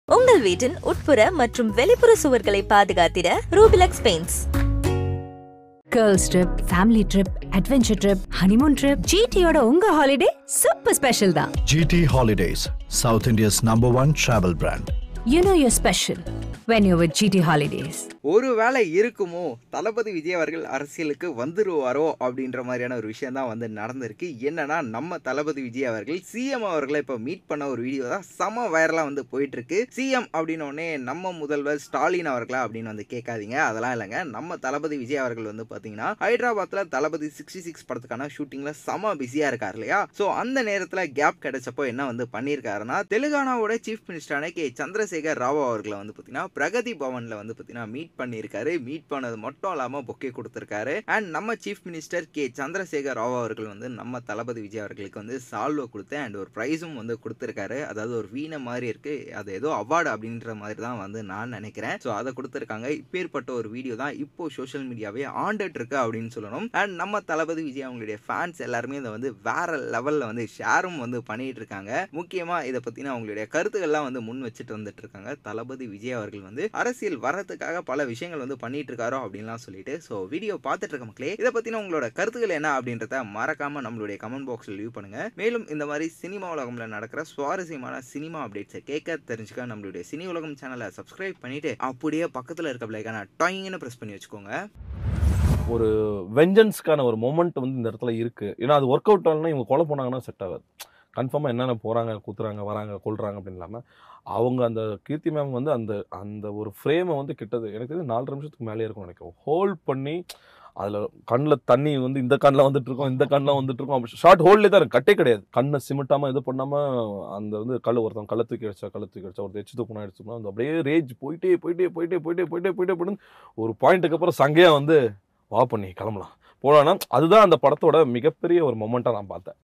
உங்கள் வீட்டின் உட்புற மற்றும் வெளிப்புற சுவர்களை பாதுகாத்திட Rubilux paints girls trip family trip adventure trip honeymoon trip ஜிடியோட உங்க ஹாலிடே சூப்பர் ஸ்பெஷல் தான் GT Holidays, South India's number one travel brand. You know your special when you with GT holidays ஒருவேளை இருக்குமோ தளபதி விஜய் அவர்கள் அரசியலுக்கு வந்துருவாரோ அப்படின்ற மாதிரியான ஒரு விஷயம் தான் வந்து நடந்திருக்கு என்னன்னா நம்ம தளபதி விஜய் அவர்கள் சிஎம் அவர்களை இப்போ மீட் பண்ண ஒரு வீடியோ தான் செம வைரலாக வந்து போயிட்டு இருக்கு சிஎம் அப்படின்ன உடனே நம்ம முதல்வர் ஸ்டாலின் அவர்களா அப்படின்னு வந்து கேட்காதீங்க அதெல்லாம் இல்லைங்க நம்ம தளபதி விஜய் அவர்கள் வந்து பார்த்தீங்கன்னா ஹைதராபாத்தில் தளபதி சிக்ஸ்டி சிக்ஸ் படத்துக்கான ஷூட்டிங்கில் செம பிஸியாக இருக்கார் இல்லையா ஸோ அந்த நேரத்தில் கேப் கிடைச்சப்போ என்ன வந்து பண்ணியிருக்காருன்னா தெலுங்கானாவோட சீஃப் மினிஸ்டரான கே சந்திரசேகர் ராவ் அவர்களை வந்து பார்த்தீங்கன்னா பிரகதி பவனில் வந்து பார்த்தீங்கன்னா மீட் பண்ணியிருக்காரு மீட் பண்ணது மட்டும் இல்லாமல் பொக்கே கொடுத்துருக்காரு அண்ட் நம்ம chief minister K Chandrasekhar Rao அவர்கள் வந்து நம்ம தளபதி விஜய் அவர்களுக்கு வந்து சால்வை கொடுத்து அண்ட் ஒரு ப்ரைஸும் வந்து கொடுத்துருக்காரு அதாவது ஒரு வீணை மாதிரி இருக்கு அது ஏதோ அவார்டு அப்படின்ற மாதிரி தான் வந்து நான் நினைக்கிறேன் ஸோ அதை கொடுத்துருக்காங்க இப்பேற்பட்ட ஒரு வீடியோ தான் இப்போ சோஷியல் மீடியாவே ஆண்டுட்டு இருக்கு அப்படின்னு சொல்லணும் அண்ட் நம்ம தளபதி விஜய் அவங்களுடைய ஃபேன்ஸ் எல்லாருமே இதை வந்து வேற லெவலில் வந்து ஷேரும் வந்து பண்ணிட்டு இருக்காங்க முக்கியமாக இதை பற்றின அவங்களுடைய கருத்துக்கள்லாம் வந்து முன் வச்சுட்டு வந்துட்டு இருக்காங்க தளபதி விஜய் அவர்கள் வந்து அரசியல் வரதுக்காக பல விஷயங்கள் வந்து பண்ணிட்டு இருக்காரோ அப்படின்லாம் சொல்லிட்டு ஸோ வீடியோ பார்த்துட்டு இருக்க மக்களே இதை பற்றின உங்களோட கருத்துக்கள் என்ன அப்படின்றத மறக்காம நம்மளுடைய கமெண்ட் பாக்ஸில் லீவ் பண்ணுங்க மேலும் இந்த மாதிரி சினிமா உலகம்ல நடக்கிற சுவாரஸ்யமான சினிமா அப்டேட்ஸை கேட்க தெரிஞ்சுக்க நம்மளுடைய சினி உலகம் சேனலை சப்ஸ்கிரைப் பண்ணிட்டு அப்படியே பக்கத்தில் இருக்க பிள்ளைக்கான டாயிங்னு ப்ரெஸ் பண்ணி வச்சுக்கோங்க ஒரு வெஞ்சன்ஸ்க்கான ஒரு மொமெண்ட் வந்து இந்த இடத்துல இருக்கு ஏன்னா அது ஒர்க் அவுட் ஆகலன்னா இவங்க கொலை போனாங்கன்னா செட் ஆகாது கன்ஃபார்மாக என்னென்ன போகிறாங்க குத்துறாங்க வராங்க கொள்றாங்க அப்படின்னு இல்லாமல் அவங்க அந்த கீர்த்தி மேம் வந்து அந்த அந்த ஒரு ஃப்ரேமை வந்து கிட்டது எனக்கு தெரிஞ்சு நாலரை நிமிஷத்துக்கு மேலே இருக்கும்னு நினைக்கிறேன் ஹோல்ட் பண்ணி அதில் கண்ணில் தண்ணி வந்து இந்த கண்ணில் வந்துட்டு இருக்கோம் இந்த கண்ணில் வந்துட்டு இருக்கோம் ஷார்ட் ஹோல்ட்லேயே தான் இருக்கு கட்டே கிடையாது கண்ணை சிமிட்டாமல் இது பண்ணாமல் அந்த வந்து கல் ஒருத்தன் கள்ள தூக்கி அடிச்சா கள்ள தூக்கி அடிச்சா ஒரு எச்சு தூக்கணும் அடிச்சோம்னா அந்த அப்படியே ரேஜ் போயிட்டே போயிட்டே போயிட்டே போயிட்டே போயிட்டே போயிட்டே போயிட்டு ஒரு பாயிண்ட்டுக்கு அப்புறம் சங்கையாக வந்து வா பண்ணி கிளம்பலாம் போனான்னா அதுதான் அந்த படத்தோட மிகப்பெரிய ஒரு மொமெண்ட்டாக நான் பார்த்தேன்